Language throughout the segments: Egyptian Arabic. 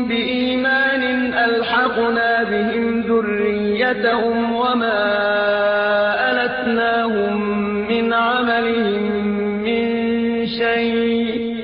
بإيمان ألحقنا بهم ذريتهم وما ألتناهم من عملهم من شيء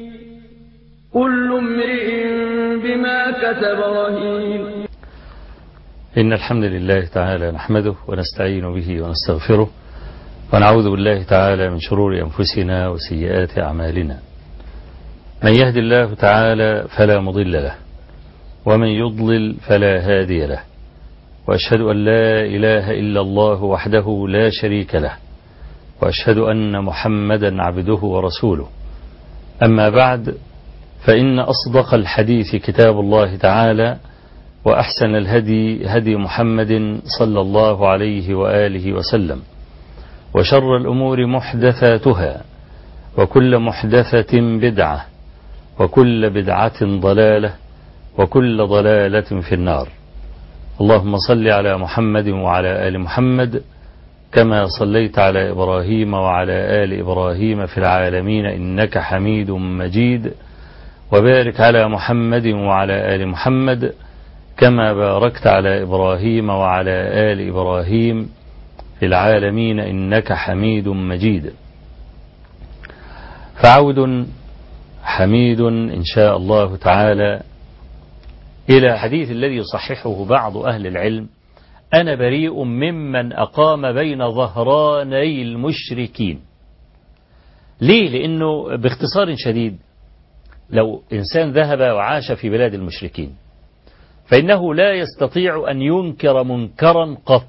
كل امرئ بما كتب رهين إن الحمد لله تعالى نحمده ونستعين به ونستغفره ونعوذ بالله تعالى من شرور أنفسنا وسيئات أعمالنا من يهد الله تعالى فلا مضل له ومن يضلل فلا هادي له وأشهد أن لا إله إلا الله وحده لا شريك له وأشهد أن محمدا عبده ورسوله أما بعد فإن أصدق الحديث كتاب الله تعالى وأحسن الهدي هدي محمد صلى الله عليه وآله وسلم وشر الأمور محدثاتها وكل محدثة بدعة وكل بدعة ضلالة وكل ضلالة في النار اللهم صل على محمد وعلى آل محمد كما صليت على إبراهيم وعلى آل إبراهيم في العالمين إنك حميد مجيد وبارك على محمد وعلى آل محمد كما باركت على إبراهيم وعلى آل إبراهيم في العالمين إنك حميد مجيد فعود حميد إن شاء الله تعالى إلى حديث الذي يصححه بعض أهل العلم أنا بريء ممن أقام بين ظهراني المشركين ليه لأنه باختصار شديد لو إنسان ذهب وعاش في بلاد المشركين فإنه لا يستطيع أن ينكر منكرا قط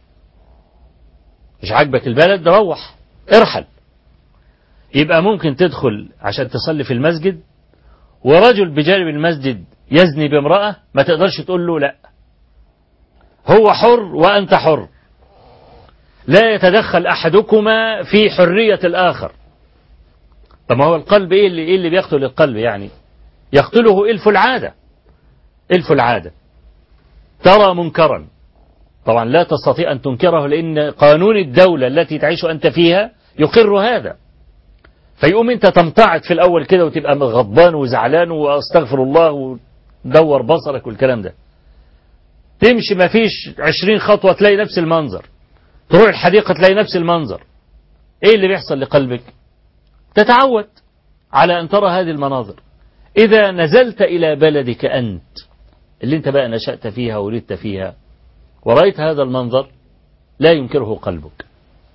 مش عاجبك البلد روح ارحل يبقى ممكن تدخل عشان تصلي في المسجد ورجل بجانب المسجد يزني بامرأة ما تقدرش تقول له لا هو حر وأنت حر لا يتدخل أحدكما في حرية الآخر طب ما هو القلب إيه اللي, إيه اللي بيقتل القلب يعني يقتله إلف العادة إلف العادة ترى منكرا طبعا لا تستطيع أن تنكره لأن قانون الدولة التي تعيش أنت فيها يقر هذا فيقوم أنت تمتعض في الأول كده وتبقى غضبان وزعلان واستغفر الله ودور بصرك والكلام ده تمشي ما فيش عشرين خطوة تلاقي نفس المنظر تروح الحديقة تلاقي نفس المنظر ايه اللي بيحصل لقلبك تتعود على أن ترى هذه المناظر إذا نزلت إلى بلدك أنت اللي انت بقى نشأت فيها وولدت فيها ورأيت هذا المنظر لا ينكره قلبك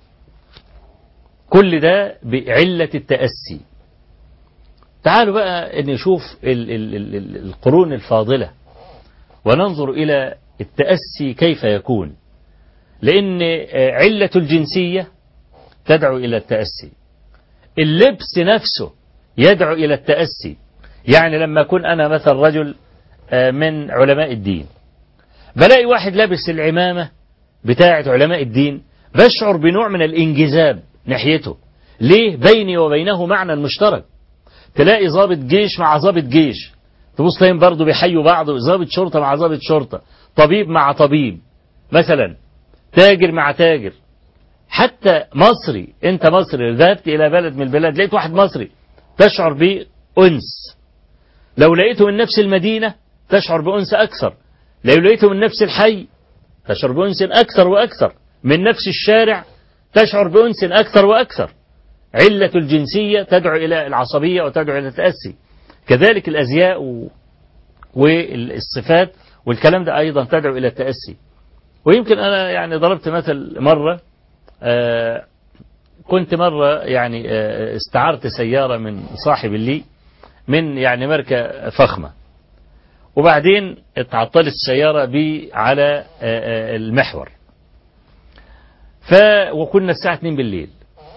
كل ده بعلة التأسي تعالوا بقى أن نشوف ال ال ال القرون الفاضلة وننظر إلى التأسي كيف يكون لأن علة الجنسية تدعو إلى التأسي اللبس نفسه يدعو إلى التأسي يعني لما أكون أنا مثل رجل من علماء الدين بلاقي واحد لابس العمامة بتاعة علماء الدين بشعر بنوع من الانجذاب ناحيته ليه بيني وبينه معنى مشترك تلاقي ضابط جيش مع ضابط جيش تبص تلاقيهم برضه بيحيوا بعض ضابط شرطة مع ضابط شرطة طبيب مع طبيب مثلا تاجر مع تاجر حتى مصري انت مصري ذهبت الى بلد من البلاد لقيت واحد مصري تشعر بأنس لو لقيته من نفس المدينة تشعر بأنس أكثر لو لقيته من نفس الحي تشعر بأنس أكثر وأكثر من نفس الشارع تشعر بأنس أكثر وأكثر علة الجنسية تدعو إلى العصبية وتدعو إلى التأسي كذلك الأزياء والصفات والكلام ده أيضا تدعو إلى التأسي ويمكن أنا يعني ضربت مثل مرة آه كنت مرة يعني آه استعرت سيارة من صاحب لي من يعني ماركة فخمة وبعدين اتعطلت السيارة بي على آه المحور ف وكنا الساعة 2 بالليل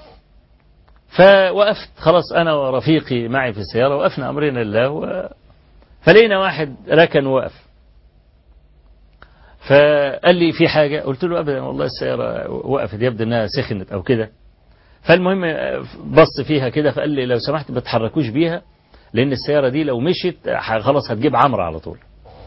فوقفت خلاص أنا ورفيقي معي في السيارة وقفنا أمرنا لله و... فلقينا واحد ركن وقف فقال لي في حاجة قلت له أبدا والله السيارة وقفت يبدو أنها سخنت أو كده فالمهم بص فيها كده فقال لي لو سمحت ما تحركوش بيها لأن السيارة دي لو مشيت خلاص هتجيب عمرة على طول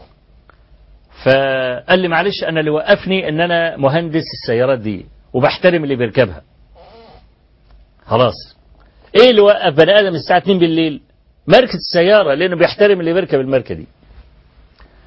فقال لي معلش أنا اللي وقفني أن أنا مهندس السيارات دي وبحترم اللي بيركبها خلاص ايه اللي وقف بني ادم الساعه 2 بالليل ماركه السياره لانه بيحترم اللي بيركب الماركه دي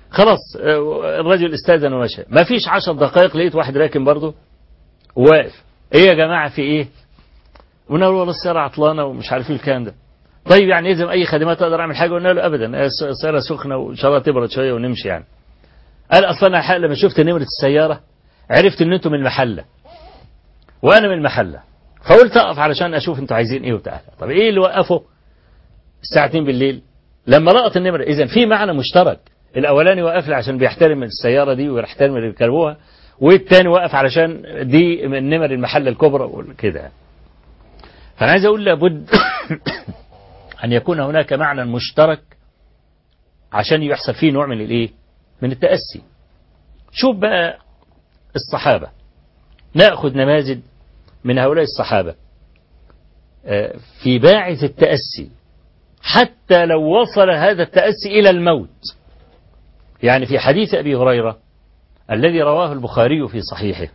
خلاص آه، الرجل استاذن ومشى ما فيش عشر دقائق لقيت واحد راكن برضه واقف ايه يا جماعه في ايه ونقول والله السياره عطلانه ومش عارف ايه الكلام ده طيب يعني يلزم اي خدمات اقدر اعمل حاجه قلنا له ابدا الس- السياره سخنه وان شاء الله تبرد شويه ونمشي يعني قال اصلا انا حق- لما شفت نمره السياره عرفت ان انتم من المحله وانا من المحله فقلت اقف علشان اشوف انتوا عايزين ايه وبتاع طب ايه اللي وقفه الساعه 2 بالليل لما لقط النمره اذا في معنى مشترك الاولاني وقف لي عشان بيحترم السياره دي ويحترم اللي بيركبوها والتاني وقف علشان دي من نمر المحله الكبرى وكده فانا عايز اقول لابد ان يكون هناك معنى مشترك عشان يحصل فيه نوع من الايه من التاسي شوف بقى الصحابه ناخذ نماذج من هؤلاء الصحابه آه، في باعث التاسي حتى لو وصل هذا التاسي الى الموت يعني في حديث ابي هريره الذي رواه البخاري في صحيحه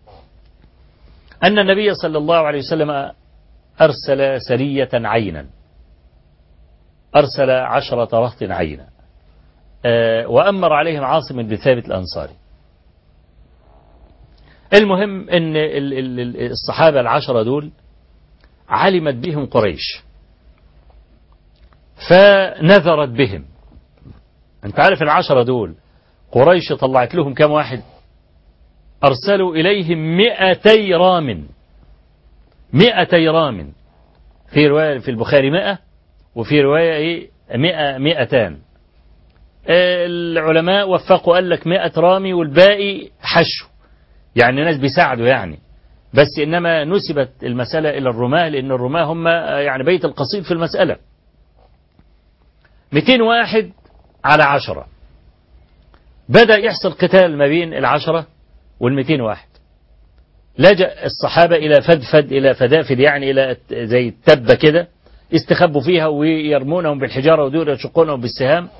ان النبي صلى الله عليه وسلم ارسل سريه عينا أرسل عشرة رهط عينا آه، وأمر عليهم عاصم بن ثابت الأنصاري المهم أن ال- ال- ال- الصحابة العشرة دول علمت بهم قريش فنذرت بهم أنت عارف العشرة دول قريش طلعت لهم كم واحد أرسلوا إليهم مئتي رام مئتي رام في رواية في البخاري مئة وفي رواية إيه مئة مئتان آه، العلماء وفقوا قال لك مئة رامي والباقي حشو يعني ناس بيساعدوا يعني بس إنما نسبت المسألة إلى الرماة لأن الرماة هم آه، يعني بيت القصيد في المسألة 200 واحد على عشرة بدأ يحصل قتال ما بين العشرة والمئتين واحد لجأ الصحابة إلى فدفد إلى فدافد يعني إلى زي التبة كده يستخبوا فيها ويرمونهم بالحجارة ودول يشقونهم بالسهام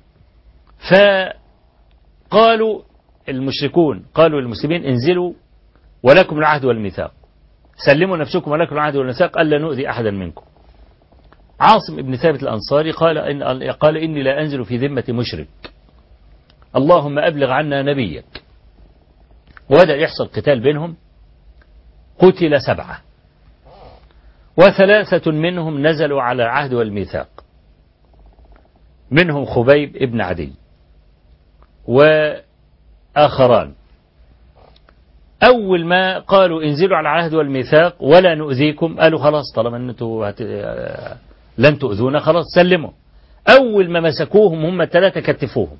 فقالوا المشركون قالوا للمسلمين انزلوا ولكم العهد والميثاق سلموا نفسكم ولكم العهد والميثاق ألا نؤذي أحدا منكم عاصم بن ثابت الأنصاري قال إن قال إني لا أنزل في ذمة مشرك اللهم أبلغ عنا نبيك وبدأ يحصل قتال بينهم قتل سبعة وثلاثة منهم نزلوا على العهد والميثاق منهم خبيب ابن عدي وآخران أول ما قالوا انزلوا على العهد والميثاق ولا نؤذيكم قالوا خلاص طالما أنتوا هت... لن تؤذونا خلاص سلموا أول ما مسكوهم هم الثلاثة كتفوهم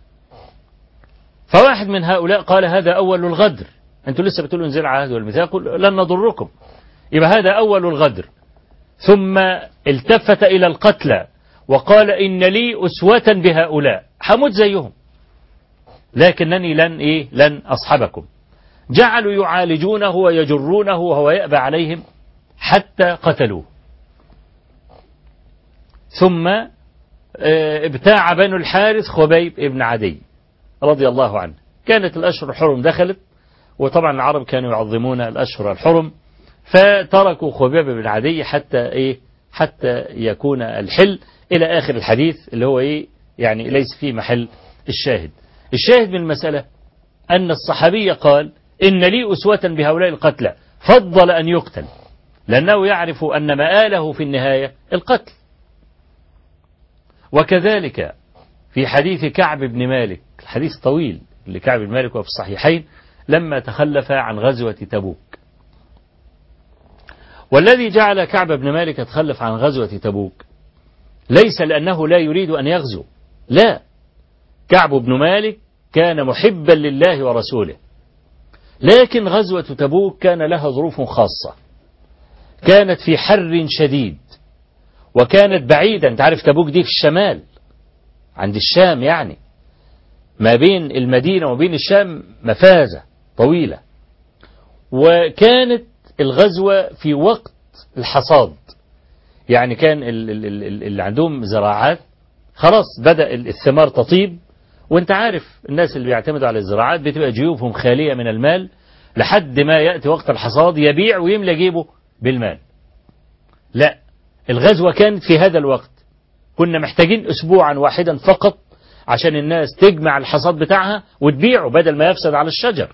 فواحد من هؤلاء قال هذا أول الغدر أنتوا لسه بتقولوا انزلوا على العهد والميثاق لن نضركم يبقى هذا أول الغدر ثم التفت إلى القتلى وقال إن لي أسوة بهؤلاء حموت زيهم لكنني لن إيه لن أصحبكم جعلوا يعالجونه ويجرونه وهو يأبى عليهم حتى قتلوه ثم ابتاع بنو الحارث خبيب ابن عدي رضي الله عنه كانت الأشهر الحرم دخلت وطبعا العرب كانوا يعظمون الأشهر الحرم فتركوا خبيب بن عدي حتى إيه حتى يكون الحل إلى آخر الحديث اللي هو إيه يعني ليس فيه محل الشاهد الشاهد من المسألة أن الصحابي قال إن لي أسوة بهؤلاء القتلى فضل أن يقتل لأنه يعرف أن مآله في النهاية القتل وكذلك في حديث كعب بن مالك الحديث طويل لكعب بن مالك وفي الصحيحين لما تخلف عن غزوة تبوك والذي جعل كعب بن مالك يتخلف عن غزوة تبوك ليس لأنه لا يريد أن يغزو لا كعب بن مالك كان محبا لله ورسوله لكن غزوة تبوك كان لها ظروف خاصة كانت في حر شديد وكانت بعيدة انت عارف تبوك دي في الشمال عند الشام يعني ما بين المدينة وبين الشام مفازة طويلة وكانت الغزوة في وقت الحصاد يعني كان اللي عندهم زراعات خلاص بدأ الثمار تطيب وانت عارف الناس اللي بيعتمدوا على الزراعات بتبقى جيوبهم خالية من المال لحد ما يأتي وقت الحصاد يبيع ويملى جيبه بالمال لا الغزوة كانت في هذا الوقت كنا محتاجين أسبوعا واحدا فقط عشان الناس تجمع الحصاد بتاعها وتبيعه بدل ما يفسد على الشجر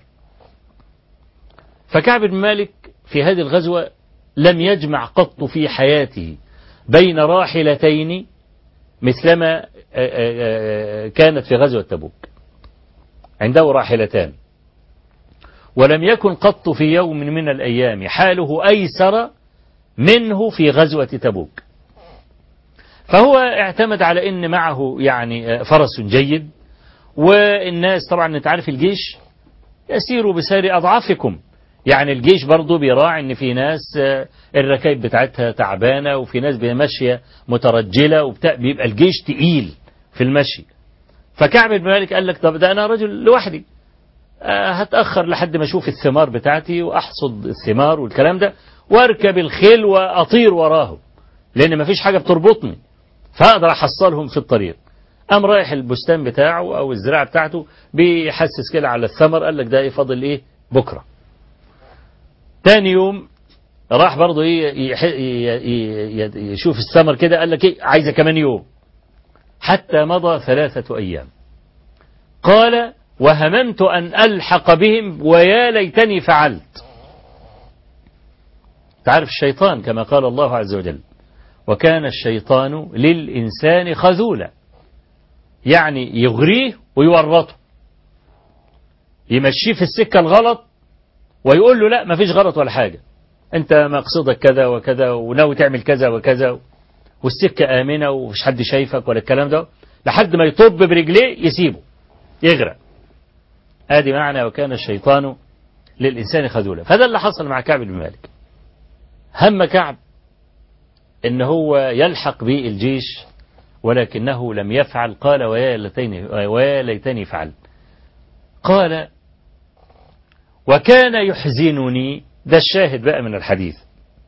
فكعب بن مالك في هذه الغزوة لم يجمع قط في حياته بين راحلتين مثلما كانت في غزوة تبوك عنده راحلتان ولم يكن قط في يوم من الأيام حاله أيسر منه في غزوة تبوك فهو اعتمد على ان معه يعني فرس جيد والناس طبعا انت عارف الجيش يسير بسير اضعافكم يعني الجيش برضه بيراعي ان في ناس الركائب بتاعتها تعبانه وفي ناس ماشيه مترجله وبتاع بيبقى الجيش تقيل في المشي فكعب بن مالك قال لك طب ده انا رجل لوحدي هتاخر لحد ما اشوف الثمار بتاعتي واحصد الثمار والكلام ده واركب الخيل واطير وراه لان مفيش حاجه بتربطني فاقدر احصلهم في الطريق قام رايح البستان بتاعه او الزراعه بتاعته بيحسس كده على الثمر قال لك ده ايه فاضل ايه بكره تاني يوم راح برضه ايه يشوف الثمر كده قال لك ايه عايزه كمان يوم حتى مضى ثلاثة أيام قال وهممت أن ألحق بهم ويا ليتني فعلت تعرف الشيطان كما قال الله عز وجل وكان الشيطان للإنسان خذولا يعني يغريه ويورطه يمشيه في السكة الغلط ويقول له لا ما فيش غلط ولا حاجة انت مقصودك كذا وكذا وناوي تعمل كذا وكذا والسكة آمنة ومش حد شايفك ولا الكلام ده لحد ما يطب برجليه يسيبه يغرق ادي معنى وكان الشيطان للإنسان خذولا فده اللي حصل مع كعب بن مالك هم كعب ان هو يلحق بالجيش ولكنه لم يفعل قال ويا ليتني ويا ليتني فعل قال وكان يحزنني ده الشاهد بقى من الحديث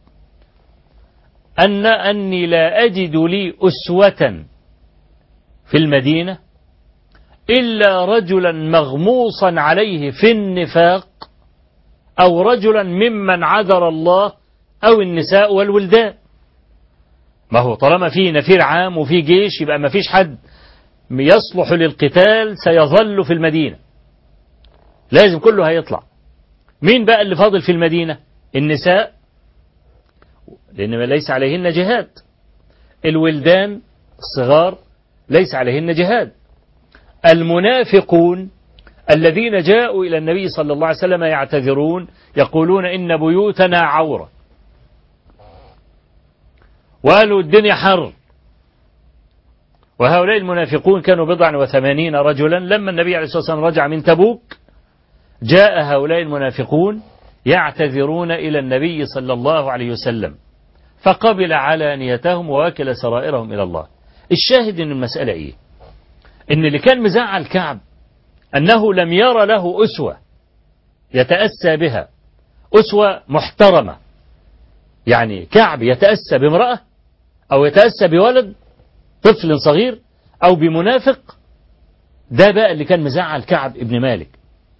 أن أني لا أجد لي أسوة في المدينة إلا رجلا مغموصا عليه في النفاق أو رجلا ممن عذر الله أو النساء والولدان ما هو طالما في نفير عام وفي جيش يبقى ما فيش حد يصلح للقتال سيظل في المدينة لازم كله هيطلع مين بقى اللي فاضل في المدينة النساء لأن ليس عليهن جهاد الولدان الصغار ليس عليهن جهاد المنافقون الذين جاءوا إلى النبي صلى الله عليه وسلم يعتذرون يقولون إن بيوتنا عورة وقالوا الدنيا حر وهؤلاء المنافقون كانوا بضعا وثمانين رجلا لما النبي عليه الصلاة والسلام رجع من تبوك جاء هؤلاء المنافقون يعتذرون إلى النبي صلى الله عليه وسلم فقبل علانيتهم وواكل سرائرهم إلى الله الشاهد ان المسألة ايه ان اللي كان مزعل كعب انه لم يرى له أسوة يتأسى بها أسوة محترمة يعني كعب يتأسى بامرأة أو يتأسى بولد طفل صغير أو بمنافق ده بقى اللي كان مزعل كعب ابن مالك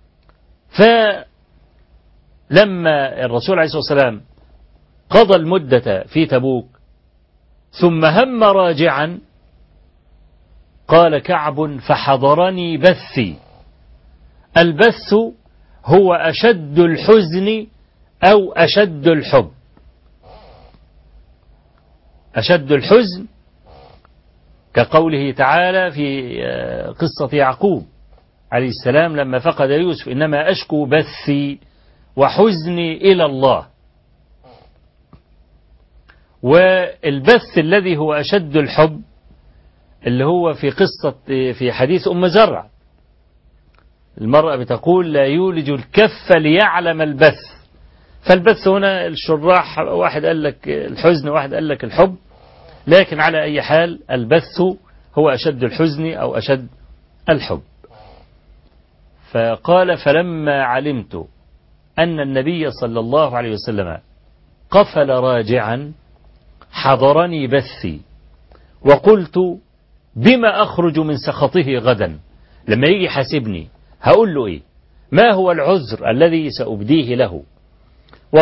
فلما الرسول عليه الصلاة والسلام قضى المدة في تبوك ثم هم راجعا قال كعب فحضرني بثي البث هو أشد الحزن أو أشد الحب أشد الحزن كقوله تعالى في قصة يعقوب عليه السلام لما فقد يوسف إنما أشكو بثي وحزني إلى الله والبث الذي هو أشد الحب اللي هو في قصة في حديث أم زرع المرأة بتقول لا يولج الكف ليعلم البث فالبث هنا الشراح واحد قال لك الحزن واحد قال لك الحب لكن على أي حال البث هو أشد الحزن أو أشد الحب فقال فلما علمت أن النبي صلى الله عليه وسلم قفل راجعا حضرني بثي وقلت بما أخرج من سخطه غدا لما يجي حاسبني هقول له إيه ما هو العذر الذي سأبديه له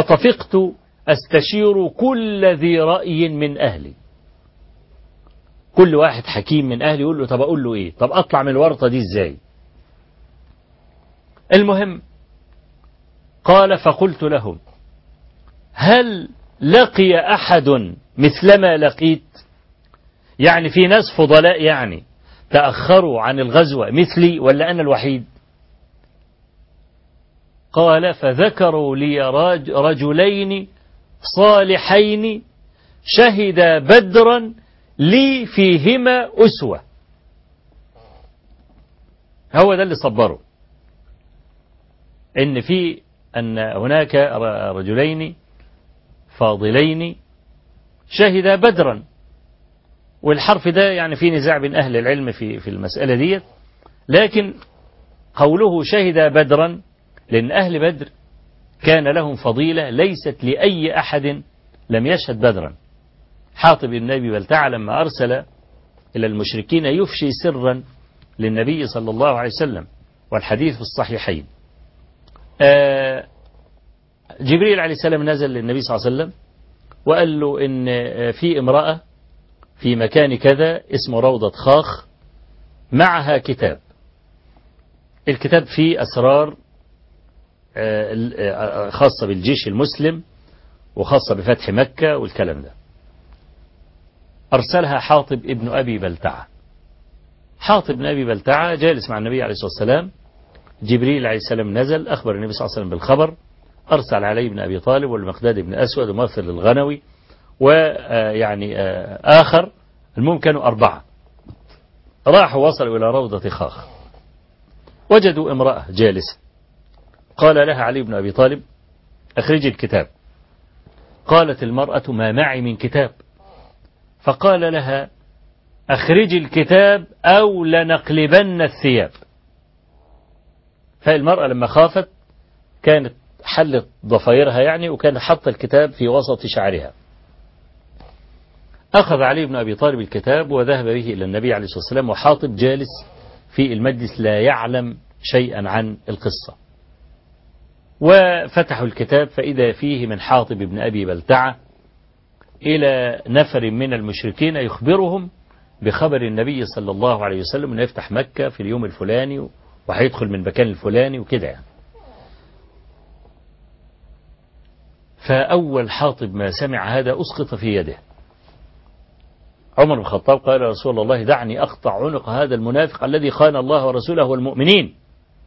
وطفقت أستشير كل ذي رأي من أهلي كل واحد حكيم من أهلي يقول له طب أقول له إيه طب أطلع من الورطة دي إزاي المهم قال فقلت لهم هل لقي أحد مثلما لقيت يعني في ناس فضلاء يعني تأخروا عن الغزوة مثلي ولا أنا الوحيد قال فذكروا لي رجلين صالحين شهدا بدرا لي فيهما أسوة هو ده اللي صبره إن في أن هناك رجلين فاضلين شهدا بدرا والحرف ده يعني في نزاع بين أهل العلم في في المسألة ديت لكن قوله شهد بدرا لأن أهل بدر كان لهم فضيلة ليست لأي أحد لم يشهد بدرا حاطب بن أبي بلتع لما أرسل إلى المشركين يفشي سرا للنبي صلى الله عليه وسلم والحديث في الصحيحين آه جبريل عليه السلام نزل للنبي صلى الله عليه وسلم وقال له إن في امرأة في مكان كذا اسمه روضة خاخ معها كتاب الكتاب فيه أسرار خاصة بالجيش المسلم وخاصة بفتح مكة والكلام ده أرسلها حاطب ابن أبي بلتعة حاطب بن أبي بلتعة جالس مع النبي عليه الصلاة والسلام جبريل عليه السلام نزل أخبر النبي صلى الله عليه وسلم بالخبر أرسل علي بن أبي طالب والمقداد بن أسود ومرثل الغنوي ويعني آخر المهم كانوا أربعة راحوا وصلوا إلى روضة خاخ وجدوا امرأة جالسة قال لها علي بن أبي طالب أخرجي الكتاب قالت المرأة ما معي من كتاب فقال لها أخرجي الكتاب أو لنقلبن الثياب فالمرأة لما خافت كانت حلت ضفايرها يعني وكانت حط الكتاب في وسط شعرها أخذ علي بن أبي طالب الكتاب وذهب به إلى النبي عليه الصلاة والسلام وحاطب جالس في المجلس لا يعلم شيئا عن القصة وفتحوا الكتاب فإذا فيه من حاطب بن أبي بلتعة إلى نفر من المشركين يخبرهم بخبر النبي صلى الله عليه وسلم أنه يفتح مكة في اليوم الفلاني وهيدخل من المكان الفلاني وكده يعني فأول حاطب ما سمع هذا أسقط في يده عمر بن الخطاب قال يا رسول الله دعني أقطع عنق هذا المنافق الذي خان الله ورسوله والمؤمنين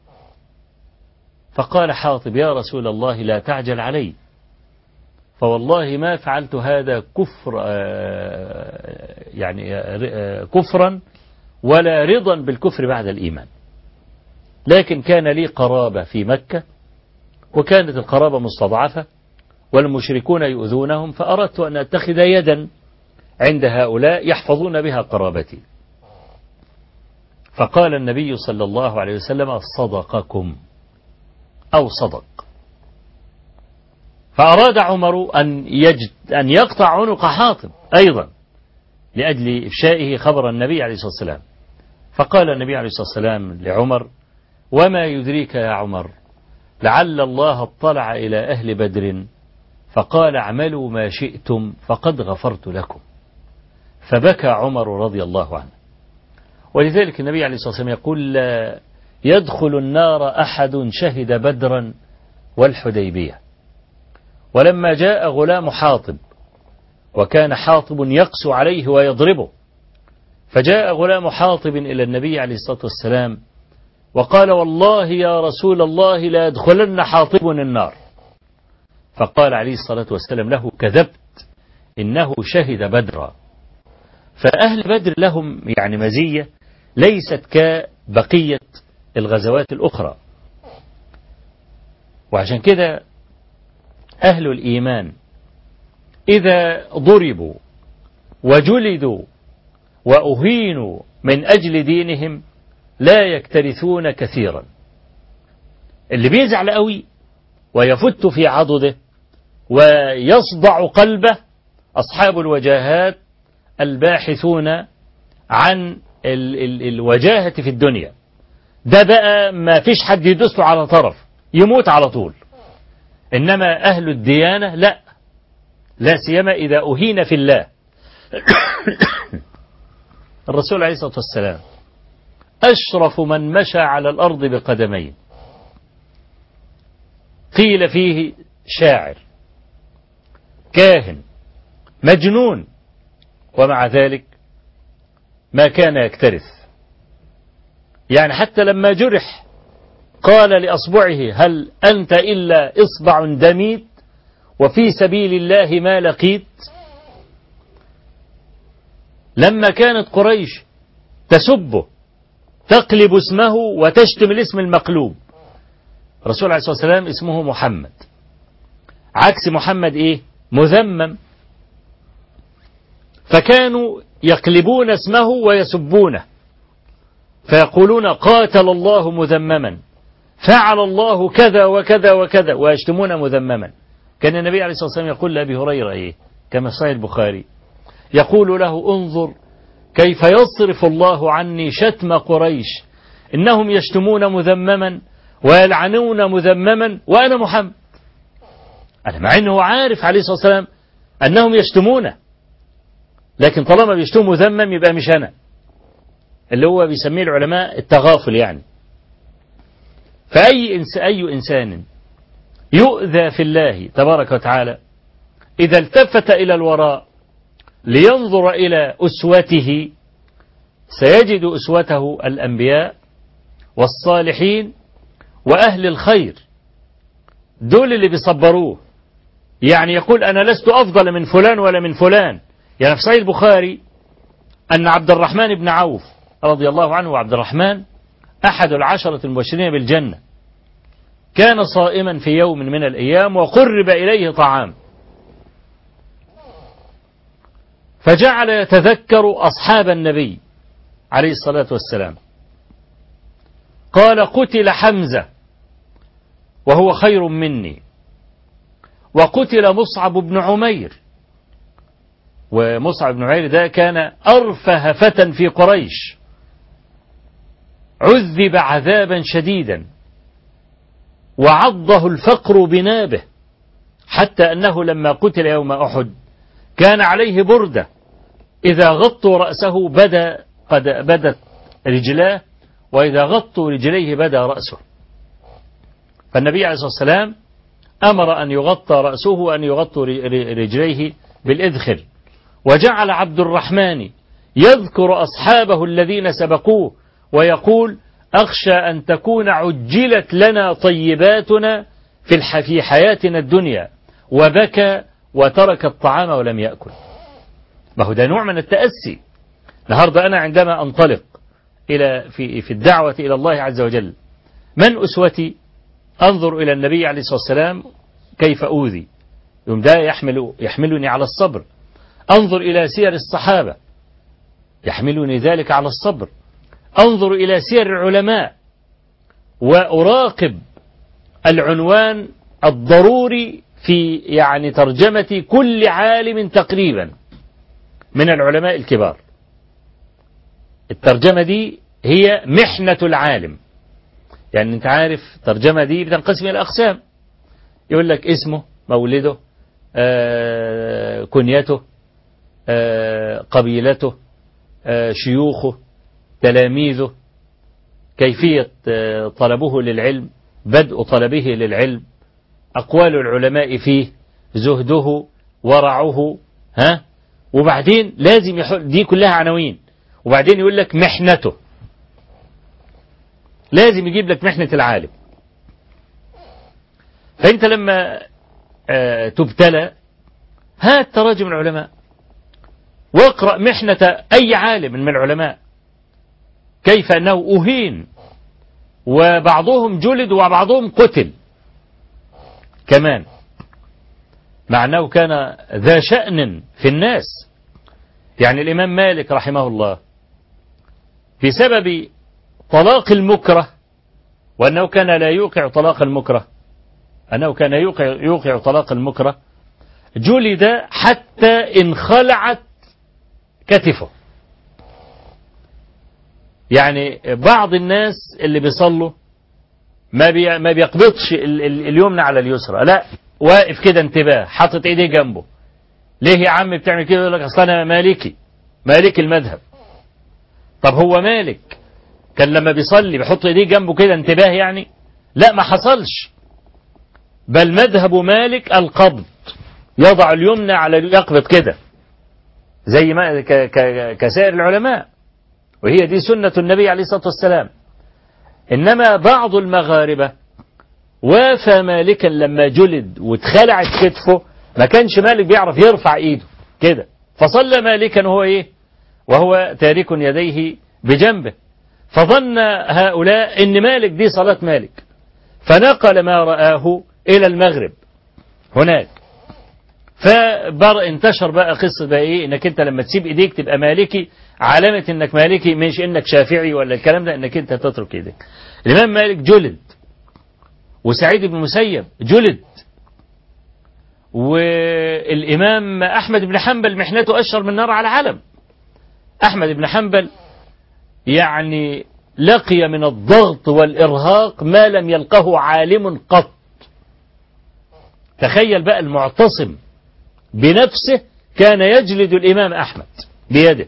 فقال حاطب يا رسول الله لا تعجل علي فوالله ما فعلت هذا كفر يعني كفرا ولا رضا بالكفر بعد الإيمان لكن كان لي قرابة في مكة وكانت القرابة مستضعفة والمشركون يؤذونهم فأردت أن أتخذ يدا عند هؤلاء يحفظون بها قرابتي فقال النبي صلى الله عليه وسلم صدقكم أو صدق فأراد عمر أن, يجد أن يقطع عنق حاطب أيضا لأجل إفشائه خبر النبي عليه الصلاة والسلام فقال النبي عليه الصلاة والسلام لعمر وما يدريك يا عمر لعل الله اطلع إلى أهل بدر فقال اعملوا ما شئتم فقد غفرت لكم فبكى عمر رضي الله عنه ولذلك النبي عليه الصلاة والسلام يقول لا يدخل النار أحد شهد بدرا والحديبية ولما جاء غلام حاطب وكان حاطب يقسو عليه ويضربه فجاء غلام حاطب إلى النبي عليه الصلاة والسلام وقال والله يا رسول الله لا يدخلن حاطب النار فقال عليه الصلاة والسلام له كذبت إنه شهد بدرا فأهل بدر لهم يعني مزية ليست كبقية الغزوات الأخرى وعشان كده أهل الإيمان إذا ضربوا وجلدوا وأهينوا من أجل دينهم لا يكترثون كثيرا اللي بيزعل قوي ويفت في عضده ويصدع قلبه أصحاب الوجاهات الباحثون عن ال ال الوجاهة في الدنيا ده بقى ما فيش حد يدوس له على طرف يموت على طول إنما أهل الديانة لا لا سيما إذا أهين في الله الرسول عليه الصلاة والسلام أشرف من مشى على الأرض بقدمين قيل فيه شاعر كاهن مجنون ومع ذلك ما كان يكترث يعني حتى لما جرح قال لأصبعه هل أنت إلا إصبع دميت وفي سبيل الله ما لقيت لما كانت قريش تسبه تقلب اسمه وتشتم الاسم المقلوب الرسول عليه الصلاة والسلام اسمه محمد عكس محمد ايه مذمم فكانوا يقلبون اسمه ويسبونه فيقولون قاتل الله مذمما فعل الله كذا وكذا وكذا ويشتمون مذمما كان النبي عليه الصلاة والسلام يقول لأبي هريرة إيه كما صحيح البخاري يقول له انظر كيف يصرف الله عني شتم قريش إنهم يشتمون مذمما ويلعنون مذمما وأنا محمد أنا مع أنه عارف عليه الصلاة والسلام أنهم يشتمونه لكن طالما بيشتموا مذمم يبقى مش أنا اللي هو بيسميه العلماء التغافل يعني فأي إنس أي إنسان يؤذى في الله تبارك وتعالى إذا التفت إلى الوراء لينظر إلى أسوته سيجد أسوته الأنبياء والصالحين وأهل الخير دول اللي بيصبروه يعني يقول أنا لست أفضل من فلان ولا من فلان يعني في صحيح البخاري أن عبد الرحمن بن عوف رضي الله عنه وعبد الرحمن أحد العشرة المبشرين بالجنة كان صائما في يوم من الأيام وقرب إليه طعام فجعل يتذكر أصحاب النبي عليه الصلاة والسلام قال قتل حمزة وهو خير مني وقتل مصعب بن عمير ومصعب بن عمير ده كان أرفه فتى في قريش عذب عذابا شديدا وعضه الفقر بنابه حتى أنه لما قتل يوم أحد كان عليه بردة إذا غطوا رأسه بدا قد بدت رجلاه وإذا غطوا رجليه بدا رأسه فالنبي عليه الصلاة والسلام أمر أن يغطى رأسه وأن يغطوا رجليه بالإذخر وجعل عبد الرحمن يذكر أصحابه الذين سبقوه ويقول أخشى أن تكون عجلت لنا طيباتنا في في حياتنا الدنيا وبكى وترك الطعام ولم يأكل ما هو ده نوع من التأسي النهاردة أنا عندما أنطلق إلى في في الدعوة إلى الله عز وجل من أسوتي أنظر إلى النبي عليه الصلاة والسلام كيف أوذي يوم ده يحمل يحملني على الصبر أنظر إلى سير الصحابة يحملني ذلك على الصبر أنظر إلى سير العلماء وأراقب العنوان الضروري في يعني ترجمة كل عالم تقريبا من العلماء الكبار الترجمة دي هي محنة العالم يعني انت عارف الترجمة دي بتنقسم إلى أقسام يقول لك اسمه مولده آه كنيته آه قبيلته آه شيوخه تلاميذه كيفية طلبه للعلم بدء طلبه للعلم أقوال العلماء فيه زهده ورعه ها وبعدين لازم يحل دي كلها عناوين وبعدين يقول لك محنته لازم يجيب لك محنة العالم فأنت لما تبتلى هات تراجم العلماء واقرأ محنة أي عالم من العلماء كيف أنه أهين وبعضهم جلد وبعضهم قتل كمان مع أنه كان ذا شأن في الناس يعني الإمام مالك رحمه الله بسبب طلاق المكره وأنه كان لا يوقع طلاق المكره أنه كان يوقع, يوقع طلاق المكره جلد حتى انخلعت كتفه يعني بعض الناس اللي بيصلوا ما بي ما بيقبضش ال ال اليمنى على اليسرى لا واقف كده انتباه حاطط ايديه جنبه ليه يا عم بتعمل كده يقول لك اصل انا مالكي مالكي المذهب طب هو مالك كان لما بيصلي بيحط ايديه جنبه كده انتباه يعني لا ما حصلش بل مذهب مالك القبض يضع اليمنى على يقبض كده زي ما ك ك كسائر العلماء وهي دي سنة النبي عليه الصلاة والسلام إنما بعض المغاربة وافى مالكا لما جلد واتخلعت كتفه ما كانش مالك بيعرف يرفع ايده كده فصلى مالكا وهو ايه وهو تارك يديه بجنبه فظن هؤلاء ان مالك دي صلاة مالك فنقل ما رآه الى المغرب هناك فبر انتشر بقى قصة بقى ايه انك انت لما تسيب ايديك تبقى مالكي علامة انك مالكي مش انك شافعي ولا الكلام ده انك انت تترك ايديك الامام مالك جلد وسعيد بن المسيب جلد والإمام أحمد بن حنبل محنته أشهر من نار على علم أحمد بن حنبل يعني لقي من الضغط والإرهاق ما لم يلقه عالم قط تخيل بقى المعتصم بنفسه كان يجلد الإمام أحمد بيده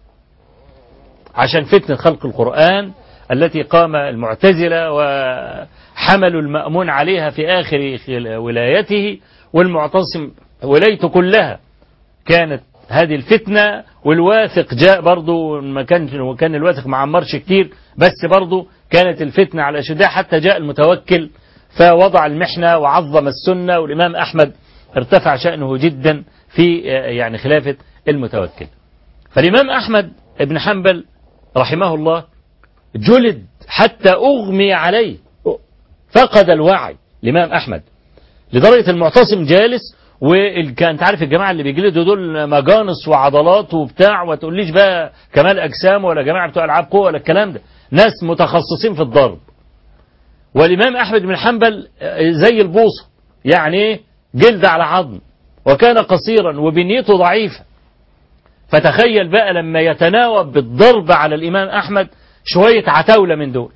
عشان فتنة خلق القرآن التي قام المعتزلة وحملوا المأمون عليها في آخر ولايته والمعتصم ولايته كلها كانت هذه الفتنة والواثق جاء برضه ما كان وكان الواثق ما عمرش كتير بس برضه كانت الفتنة على شدها حتى جاء المتوكل فوضع المحنة وعظم السنة والإمام أحمد ارتفع شأنه جدا في يعني خلافة المتوكل فالإمام أحمد بن حنبل رحمه الله جلد حتى أغمي عليه فقد الوعي الإمام أحمد لدرجة المعتصم جالس وكان عارف الجماعة اللي بيجلدوا دول مجانس وعضلات وبتاع وتقوليش بقى كمال أجسام ولا جماعة بتوع ألعاب قوة ولا الكلام ده ناس متخصصين في الضرب والإمام أحمد بن حنبل زي البوصة يعني ايه جلد على عظم وكان قصيرا وبنيته ضعيفة فتخيل بقى لما يتناوب بالضرب على الإمام أحمد شوية عتاولة من دول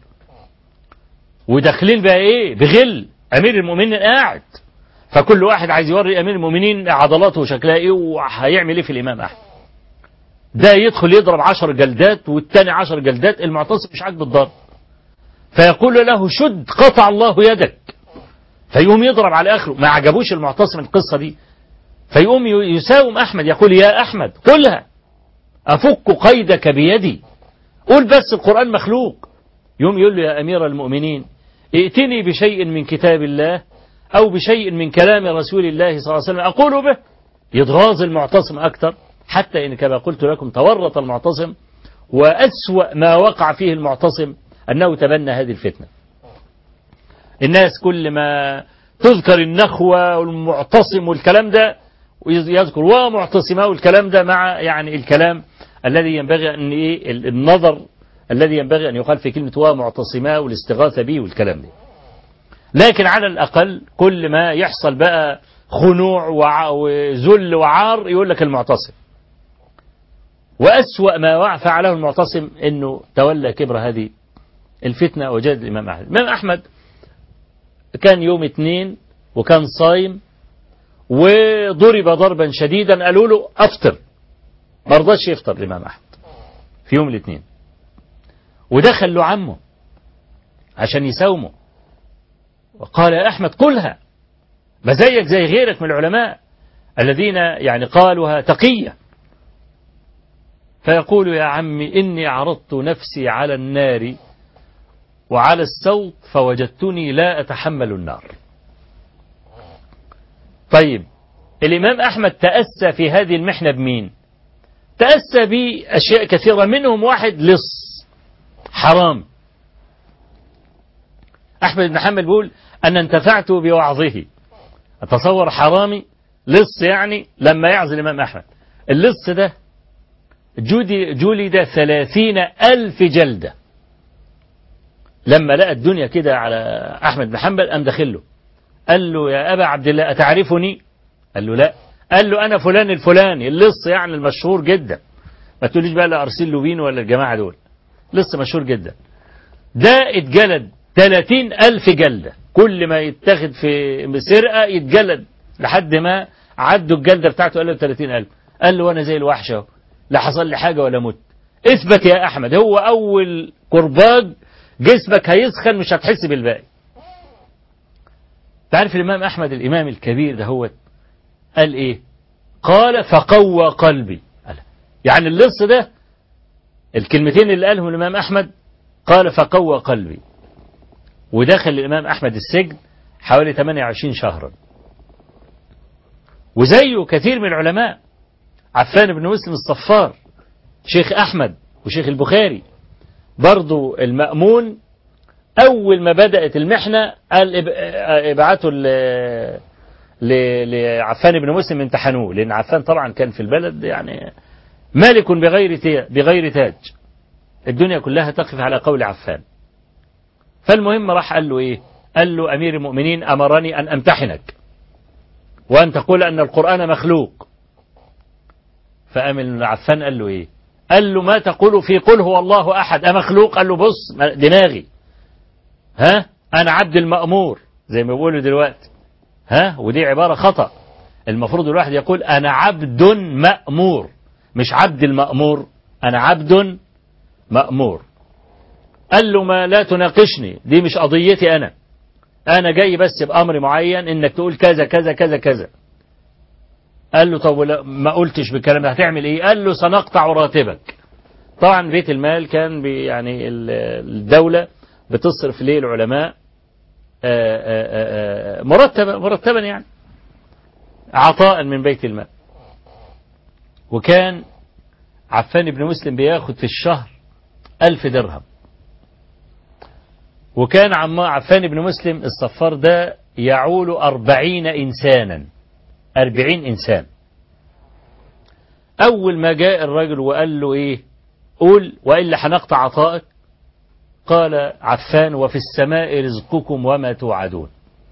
وداخلين بقى ايه بغل أمير المؤمنين قاعد فكل واحد عايز يوري أمير المؤمنين عضلاته وشكلها ايه وهيعمل ايه في الإمام أحمد ده يدخل يضرب عشر جلدات والتاني عشر جلدات المعتصم مش عاجب الضرب فيقول له شد قطع الله يدك فيقوم يضرب على آخره ما عجبوش المعتصم القصة دي فيقوم يساوم أحمد يقول يا أحمد قلها أفك قيدك بيدي قول بس القرآن مخلوق يوم يقول له يا أمير المؤمنين ائتني بشيء من كتاب الله أو بشيء من كلام رسول الله صلى الله عليه وسلم أقول به يضغاظ المعتصم أكثر حتى إن كما قلت لكم تورط المعتصم وأسوأ ما وقع فيه المعتصم أنه تبنى هذه الفتنة الناس كل ما تذكر النخوة والمعتصم والكلام ده يذكر ومعتصمة والكلام ده مع يعني الكلام الذي ينبغي أن إيه النظر الذي ينبغي أن يقال في كلمة ومعتصمة والاستغاثة به والكلام ده لكن على الأقل كل ما يحصل بقى خنوع وذل وعار يقول لك المعتصم وأسوأ ما فعله المعتصم أنه تولى كبر هذه الفتنة وجاد الإمام أحمد الإمام أحمد كان يوم اثنين وكان صايم وضرب ضربا شديدا قالوا له أفطر ما رضاش يفطر الإمام أحمد في يوم الاثنين ودخل له عمه عشان يساومه وقال يا أحمد قلها ما زيك زي غيرك من العلماء الذين يعني قالوها تقية فيقول يا عمي إني عرضت نفسي على النار وعلى السوط فوجدتني لا أتحمل النار طيب الإمام أحمد تأسى في هذه المحنة بمين تأسى بأشياء كثيرة منهم واحد لص حرام أحمد بن حنبل بيقول أنا انتفعت بوعظه أتصور حرامي لص يعني لما يعظ الإمام أحمد اللص ده جودي جلد ثلاثين ألف جلدة لما لقى الدنيا كده على أحمد بن حنبل قام داخله قال له يا أبا عبد الله أتعرفني قال له لا قال له أنا فلان الفلاني اللص يعني المشهور جدا ما تقوليش بقى لا أرسل لوبين ولا الجماعة دول لص مشهور جدا ده اتجلد 30 ألف جلدة كل ما يتاخد في سرقة يتجلد لحد ما عدوا الجلدة بتاعته قال له 30 ألف قال له أنا زي الوحش اهو لا حصل لي حاجة ولا مت اثبت يا أحمد هو أول كرباج جسمك هيسخن مش هتحس بالباقي تعرف الإمام أحمد الإمام الكبير ده هو قال إيه قال فقوى قلبي قال يعني اللص ده الكلمتين اللي قالهم الإمام أحمد قال فقوى قلبي ودخل الإمام أحمد السجن حوالي 28 شهرا وزيه كثير من العلماء عفان بن مسلم الصفار شيخ أحمد وشيخ البخاري برضو المأمون أول ما بدأت المحنة قال ابعته لعفان بن مسلم امتحنوه لأن عفان طبعا كان في البلد يعني مالك بغير بغير تاج الدنيا كلها تقف على قول عفان فالمهم راح قال له ايه قال له امير المؤمنين امرني ان امتحنك وان تقول ان القرآن مخلوق فامن عفان قال له ايه قال له ما تقول في قل هو الله احد امخلوق قال له بص دماغي ها انا عبد المأمور زي ما بيقولوا دلوقتي ها ودي عبارة خطأ المفروض الواحد يقول انا عبد مأمور مش عبد المأمور انا عبد مأمور قال له ما لا تناقشني دي مش قضيتي أنا أنا جاي بس بأمر معين إنك تقول كذا كذا كذا كذا قال له طب ما قلتش بالكلام ده هتعمل إيه قال له سنقطع راتبك طبعا بيت المال كان بي يعني الدولة بتصرف ليه العلماء مرتبا مرتبا يعني عطاء من بيت المال وكان عفان بن مسلم بياخد في الشهر ألف درهم وكان عم عفان بن مسلم الصفار ده يعول أربعين إنسانا أربعين إنسان أول ما جاء الرجل وقال له إيه قول وإلا هنقطع عطائك قال عفان وفي السماء رزقكم وما توعدون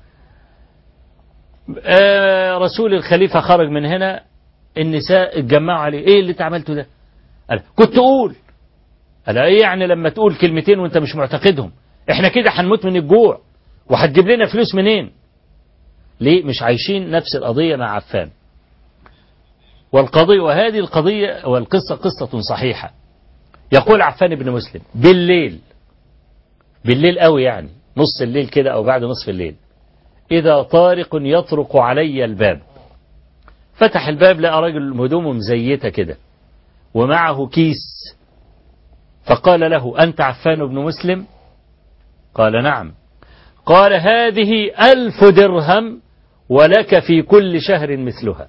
آه رسول الخليفة خرج من هنا النساء اتجمعوا عليه ايه اللي انت عملته ده قال كنت اقول قال ايه يعني لما تقول كلمتين وانت مش معتقدهم احنا كده هنموت من الجوع وهتجيب لنا فلوس منين ليه مش عايشين نفس القضية مع عفان والقضية وهذه القضية والقصة قصة صحيحة يقول عفان بن مسلم بالليل بالليل قوي يعني نص الليل كده أو بعد نصف الليل إذا طارق يطرق علي الباب فتح الباب لقى راجل هدومه مزيته كده ومعه كيس فقال له أنت عفان بن مسلم قال نعم قال هذه ألف درهم ولك في كل شهر مثلها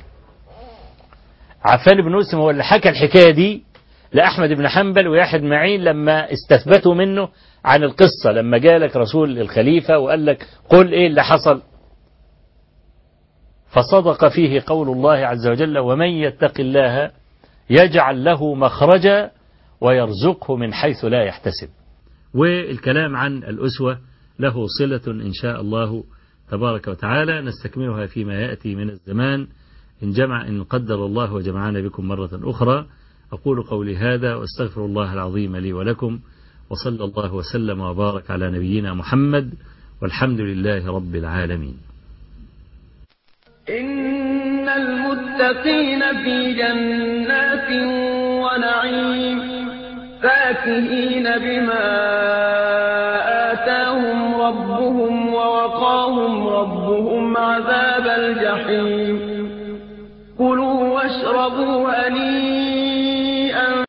عفان بن مسلم هو اللي حكى الحكاية دي لأحمد بن حنبل ويحيى بن معين لما استثبتوا منه عن القصة لما جالك رسول الخليفة وقال لك قل إيه اللي حصل فصدق فيه قول الله عز وجل ومن يتق الله يجعل له مخرجا ويرزقه من حيث لا يحتسب والكلام عن الأسوة له صلة إن شاء الله تبارك وتعالى نستكملها فيما يأتي من الزمان إن جمع إن قدر الله وجمعنا بكم مرة أخرى أقول قولي هذا واستغفر الله العظيم لي ولكم وصلى الله وسلم وبارك على نبينا محمد والحمد لله رب العالمين إن المتقين في جنات ونعيم فاكهين بما آتاهم ربهم ووقاهم ربهم عذاب الجحيم كلوا واشربوا هنيئا